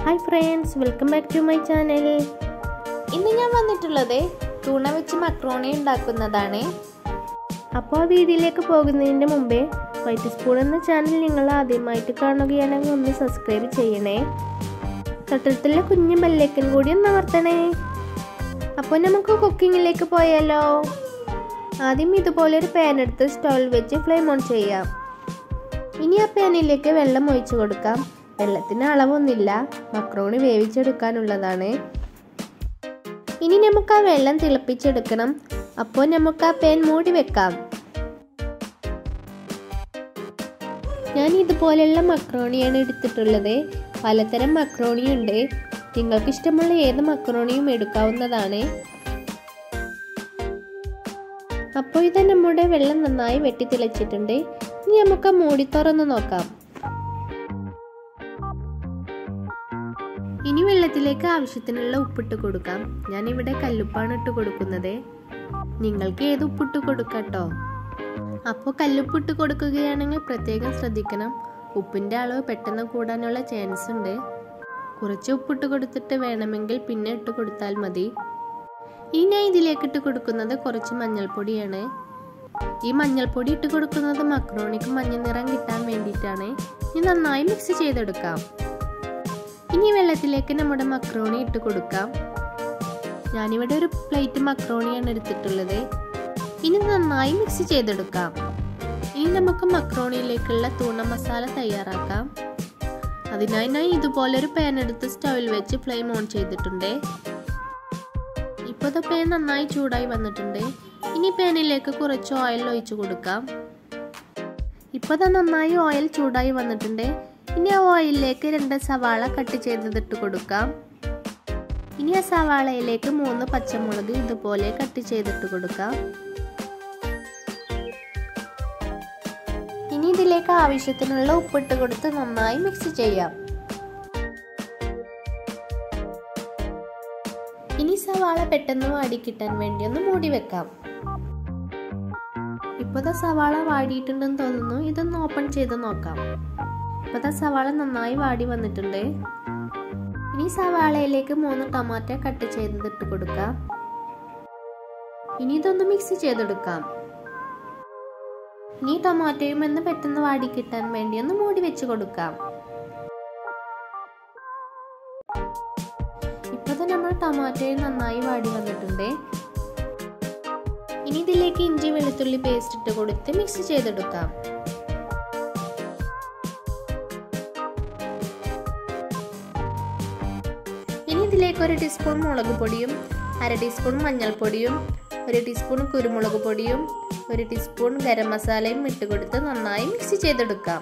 hi friends welcome back to my channel ഇന്ന് ഞാൻ വന്നിട്ടുള്ളത് തൂണ വെച്ച് മക്രോണി ഉണ്ടാക്കുന്നതാണ് അപ്പോൾ ആ വീഡിയോയിലേക്ക് പോകുന്നതിൻ്റെ മുമ്പേ വൈറ്റ് സ്പൂൺ എന്ന ചാനൽ നിങ്ങൾ ആദ്യമായിട്ട് കാണുകയാണെങ്കിൽ ഒന്ന് സബ്സ്ക്രൈബ് ചെയ്യണേ തൊട്ടടുത്തുള്ള കുഞ്ഞു ബെല്ലേക്കൻ കൂടി ഒന്ന് അമർത്തണേ അപ്പോൾ നമുക്ക് കുക്കിങ്ങിലേക്ക് പോയാലോ ആദ്യം ഇതുപോലെ ഒരു പാൻ എടുത്ത് സ്റ്റൗവിൽ വെച്ച് ഫ്ലെയിം ഓൺ ചെയ്യാം ഇനി ആ പാനിലേക്ക് വെള്ളം ഒഴിച്ചു കൊടുക്കാം വെള്ളത്തിന് അളവൊന്നുമില്ല മക്രോണി വേവിച്ചെടുക്കാനുള്ളതാണ് ഇനി നമുക്ക് ആ വെള്ളം തിളപ്പിച്ചെടുക്കണം അപ്പോൾ നമുക്ക് ആ പാൻ മൂടി വെക്കാം ഞാൻ ഇതുപോലെയുള്ള മക്രോണിയാണ് എടുത്തിട്ടുള്ളത് പലതരം മക്രോണിയുണ്ട് നിങ്ങൾക്ക് ഇഷ്ടമുള്ള ഏത് മക്രോണിയും എടുക്കാവുന്നതാണ് അപ്പോൾ ഇത് നമ്മുടെ വെള്ളം നന്നായി വെട്ടി തിളച്ചിട്ടുണ്ട് ഇനി നമുക്ക് മൂടി തുറന്ന് നോക്കാം ഇനി വെള്ളത്തിലേക്ക് ആവശ്യത്തിനുള്ള ഉപ്പിട്ട് കൊടുക്കാം ഞാൻ ഇവിടെ കല്ലുപ്പാണ് ഇട്ട് കൊടുക്കുന്നത് നിങ്ങൾക്ക് ഏത് ഉപ്പിട്ട് കൊടുക്കട്ടോ അപ്പോൾ കല്ലുപ്പിട്ട് കൊടുക്കുകയാണെങ്കിൽ പ്രത്യേകം ശ്രദ്ധിക്കണം ഉപ്പിൻ്റെ അളവ് പെട്ടെന്ന് കൂടാനുള്ള ചാൻസ് ഉണ്ട് കുറച്ച് ഉപ്പിട്ട് കൊടുത്തിട്ട് വേണമെങ്കിൽ പിന്നെ ഇട്ട് കൊടുത്താൽ മതി ഇനി ഞാൻ ഇതിലേക്ക് ഇട്ട് കൊടുക്കുന്നത് കുറച്ച് മഞ്ഞൾപ്പൊടിയാണ് ഈ മഞ്ഞൾപ്പൊടി ഇട്ട് കൊടുക്കുന്നത് മക്രോണിക്ക് മഞ്ഞ നിറം കിട്ടാൻ വേണ്ടിയിട്ടാണ് ഇനി നന്നായി മിക്സ് ചെയ്തെടുക്കാം ഇനി വെള്ളത്തിലേക്ക് നമ്മുടെ മക്രോണി ഇട്ട് കൊടുക്കാം ഞാനിവിടെ ഒരു പ്ലേറ്റ് മക്രോണിയാണ് എടുത്തിട്ടുള്ളത് ഇനി നന്നായി മിക്സ് ചെയ്തെടുക്കാം ഇനി നമുക്ക് മക്രോണിയിലേക്കുള്ള തൂണ മസാല തയ്യാറാക്കാം അതിനായി ഞാൻ ഇതുപോലൊരു പാൻ എടുത്ത് സ്റ്റൗവിൽ വെച്ച് ഫ്ലെയിം ഓൺ ചെയ്തിട്ടുണ്ട് ഇപ്പോൾ പാൻ നന്നായി ചൂടായി വന്നിട്ടുണ്ട് ഇനി പാനിലേക്ക് കുറച്ച് ഓയിൽ ഒഴിച്ചു കൊടുക്കാം ഇപ്പോൾ അത് നന്നായി ഓയിൽ ചൂടായി വന്നിട്ടുണ്ട് ഇനി ആ ഓയിലിലേക്ക് രണ്ട് സവാള കട്ട് ചെയ്തിട്ട് കൊടുക്കാം ഇനി ആ സവാളയിലേക്ക് മൂന്ന് പച്ചമുളക് ഇതുപോലെ കട്ട് ചെയ്തിട്ട് കൊടുക്കാം ഇനി ഇതിലേക്ക് ആവശ്യത്തിനുള്ള ഉപ്പിട്ട് കൊടുത്ത് നന്നായി മിക്സ് ചെയ്യാം ഇനി സവാള പെട്ടെന്ന് വാടി കിട്ടാൻ വേണ്ടി ഒന്ന് മൂടി വെക്കാം ഇപ്പോഴത്തെ സവാള വാടിയിട്ടുണ്ടെന്ന് തോന്നുന്നു ഇതൊന്ന് ഓപ്പൺ ചെയ്ത് നോക്കാം ഇപ്പോഴത്തെ സവാള നന്നായി വാടി വന്നിട്ടുണ്ട് ഇനി സവാളയിലേക്ക് മൂന്ന് ടൊമാറ്റോ കട്ട് ചെയ്തിട്ട് കൊടുക്കാം ഇനി ഇതൊന്ന് മിക്സ് ചെയ്തെടുക്കാം ഇനി ടൊമാറ്റോയും ഒന്ന് പെട്ടെന്ന് വാടി കിട്ടാൻ വേണ്ടി ഒന്ന് മൂടി വെച്ച് കൊടുക്കാം ഇപ്പോഴത്തെ നമ്മൾ ടൊമാറ്റോയും നന്നായി വാടി വന്നിട്ടുണ്ട് ഇനി ഇതിലേക്ക് ഇഞ്ചി വെളുത്തുള്ളി പേസ്റ്റ് ഇട്ട് കൊടുത്ത് മിക്സ് ചെയ്തെടുക്കാം ഇനി ഇതിലേക്ക് ഒരു ടീസ്പൂൺ മുളക് പൊടിയും അര ടീസ്പൂൺ മഞ്ഞൾപ്പൊടിയും ഒരു ടീസ്പൂൺ കുരുമുളക് പൊടിയും ഒരു ടീസ്പൂൺ ഗരം മസാലയും ഇട്ട് കൊടുത്ത് നന്നായി മിക്സ് ചെയ്തെടുക്കാം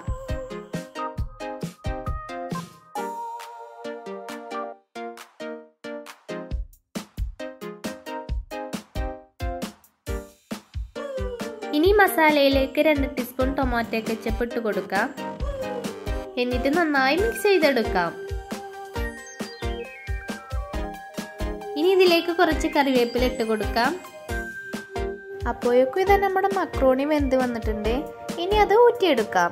ഇനി മസാലയിലേക്ക് രണ്ട് ടീസ്പൂൺ ടൊമാറ്റോ കെച്ചപ്പ് ഇട്ട് കൊടുക്കാം എന്നിട്ട് നന്നായി മിക്സ് ചെയ്തെടുക്കാം ഇനി ഇതിലേക്ക് കുറച്ച് കറിവേപ്പില ഇട്ട് കൊടുക്കാം അപ്പോഴേക്കും ഇത് നമ്മുടെ മക്രോണി വെന്ത് വന്നിട്ടുണ്ട് ഇനി അത് ഊറ്റിയെടുക്കാം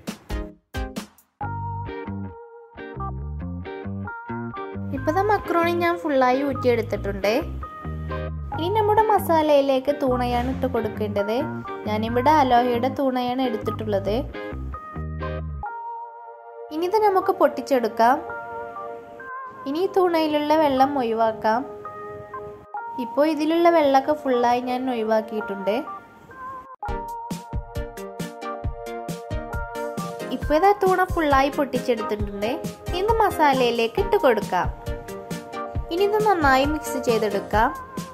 ഇപ്പോഴത്തെ മക്രോണി ഞാൻ ഫുള്ളായി ഊറ്റിയെടുത്തിട്ടുണ്ട് ഇനി നമ്മുടെ മസാലയിലേക്ക് തൂണയാണ് ഇട്ട് കൊടുക്കേണ്ടത് ഞാനിവിടെ അലോഹയുടെ തൂണയാണ് എടുത്തിട്ടുള്ളത് ഇനി ഇത് നമുക്ക് പൊട്ടിച്ചെടുക്കാം ഇനി ഈ തൂണയിലുള്ള വെള്ളം ഒഴിവാക്കാം ഇപ്പോൾ ഇതിലുള്ള വെള്ളമൊക്കെ ഫുള്ളായി ഞാൻ ഒഴിവാക്കിയിട്ടുണ്ട് ഇപ്പോൾ ഇതാ തൂണ ഫുള്ളായി പൊട്ടിച്ചെടുത്തിട്ടുണ്ട് ഇന്ന് മസാലയിലേക്ക് ഇട്ട് കൊടുക്കാം ഇനി ഇത് നന്നായി മിക്സ് ചെയ്തെടുക്കാം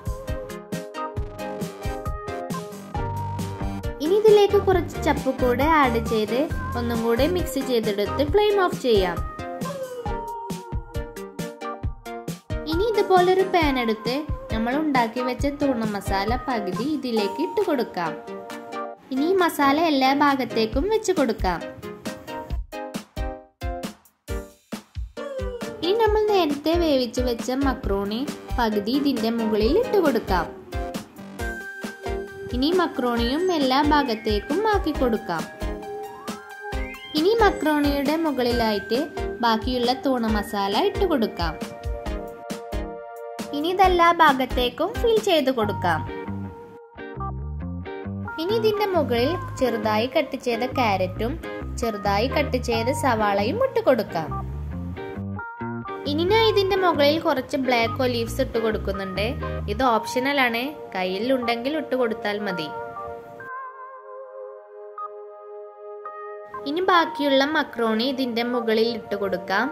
ഇനി ഇതിലേക്ക് കുറച്ച് ചപ്പ് കൂടെ ആഡ് ചെയ്ത് ഒന്നും കൂടെ മിക്സ് ചെയ്തെടുത്ത് ഫ്ലെയിം ഓഫ് ചെയ്യാം ഇനി ഇതുപോലൊരു പാൻ എടുത്ത് നമ്മൾ ഉണ്ടാക്കി വെച്ച തൂണ മസാല പകുതി ഇതിലേക്ക് ഇട്ട് കൊടുക്കാം ഇനി ഈ മസാല എല്ലാ ഭാഗത്തേക്കും വെച്ച് കൊടുക്കാം ഇനി നമ്മൾ നേരത്തെ വേവിച്ച് വെച്ച മക്രോണി പകുതി ഇതിന്റെ മുകളിൽ ഇട്ട് കൊടുക്കാം ഇനി മക്രോണിയും എല്ലാ ഭാഗത്തേക്കും ആക്കി കൊടുക്കാം ഇനി മക്രോണിയുടെ മുകളിലായിട്ട് ബാക്കിയുള്ള തൂണ മസാല ഇട്ട് കൊടുക്കാം ഇനി ഇതെല്ലാ ഭാഗത്തേക്കും ഫിൽ ചെയ്ത് കൊടുക്കാം ഇനി ഇതിന്റെ മുകളിൽ ചെറുതായി കട്ട് ചെയ്ത ക്യാരറ്റും ചെറുതായി കട്ട് ചെയ്ത സവാളയും ഇട്ട് കൊടുക്കാം ഇനി ഞാൻ ഇതിന്റെ മുകളിൽ കുറച്ച് ബ്ലാക്ക് ഒലീവ്സ് ഇട്ട് കൊടുക്കുന്നുണ്ട് ഇത് ഓപ്ഷണൽ ആണ് കയ്യിൽ ഉണ്ടെങ്കിൽ ഇട്ട് കൊടുത്താൽ മതി ഇനി ബാക്കിയുള്ള മക്രോണി ഇതിന്റെ മുകളിൽ ഇട്ട് കൊടുക്കാം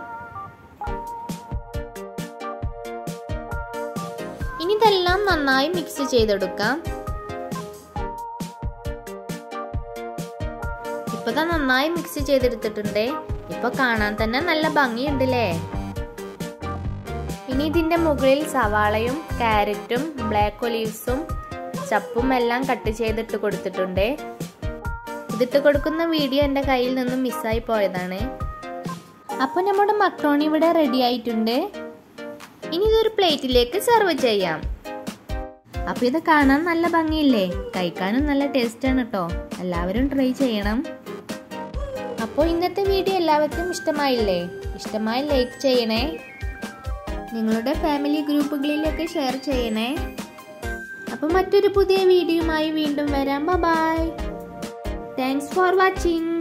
ഇനി ഇതെല്ലാം നന്നായി മിക്സ് ചെയ്തെടുക്കാം ഇപ്പൊ നന്നായി മിക്സ് ചെയ്തെടുത്തിട്ടുണ്ട് ഇപ്പൊ കാണാൻ തന്നെ നല്ല ഭംഗിയുണ്ടല്ലേ ഇനി ഇതിന്റെ മുകളിൽ സവാളയും ക്യാരറ്റും ബ്ലാക്ക് ഒലീവ്സും ചപ്പും എല്ലാം കട്ട് ചെയ്തിട്ട് കൊടുത്തിട്ടുണ്ട് ഇതിട്ട് കൊടുക്കുന്ന വീഡിയോ എൻ്റെ കയ്യിൽ നിന്നും മിസ്സായി പോയതാണ് അപ്പോൾ നമ്മുടെ മക്രോണി ഇവിടെ റെഡി ആയിട്ടുണ്ട് ഇനി ഇതൊരു പ്ലേറ്റിലേക്ക് സെർവ് ചെയ്യാം അപ്പോൾ ഇത് കാണാൻ നല്ല ഭംഗിയില്ലേ കഴിക്കാനും നല്ല ടേസ്റ്റാണ് കേട്ടോ എല്ലാവരും ട്രൈ ചെയ്യണം അപ്പോൾ ഇന്നത്തെ വീഡിയോ എല്ലാവർക്കും ഇഷ്ടമായില്ലേ ഇഷ്ടമായി ലൈക്ക് ചെയ്യണേ നിങ്ങളുടെ ഫാമിലി ഗ്രൂപ്പുകളിലൊക്കെ ഷെയർ ചെയ്യണേ അപ്പോൾ മറ്റൊരു പുതിയ വീഡിയോയുമായി വീണ്ടും വരാം ബൈ താങ്ക്സ് ഫോർ വാച്ചിങ്